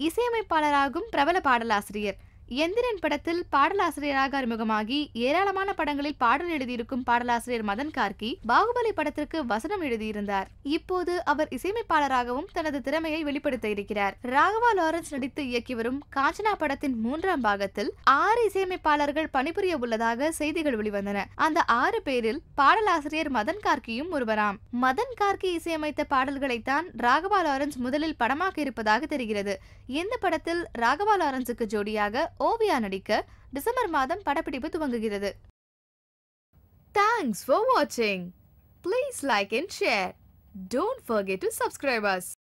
இசையமைப்பாளராகும் பிரபல பாடலாசிரியர் எந்திரன் படத்தில் பாடலாசிரியராக அறிமுகமாகி ஏராளமான படங்களில் பாடல் எழுதியிருக்கும் பாடலாசிரியர் மதன் கார்கி பாகுபலி படத்திற்கு வசனம் எழுதியிருந்தார் இப்போது அவர் இசையமைப்பாளராகவும் தனது திறமையை வெளிப்படுத்த இருக்கிறார் ராகவா லாரன்ஸ் நடித்து இயக்கி வரும் காஞ்சனா படத்தின் மூன்றாம் பாகத்தில் ஆறு இசையமைப்பாளர்கள் பணிபுரிய உள்ளதாக செய்திகள் வெளிவந்தன அந்த ஆறு பேரில் பாடலாசிரியர் மதன் கார்கியும் ஒருவராம் மதன் கார்கி இசையமைத்த பாடல்களைத்தான் ராகவா லாரன்ஸ் முதலில் படமாக்க இருப்பதாக தெரிகிறது இந்த படத்தில் ராகவா லாரன்ஸுக்கு ஜோடியாக ஓவியா நடிக்க டிசம்பர் மாதம் படப்பிடிப்பு துவங்குகிறது தேங்க்ஸ் ஃபார் வாட்சிங் please like and share don't forget to subscribe as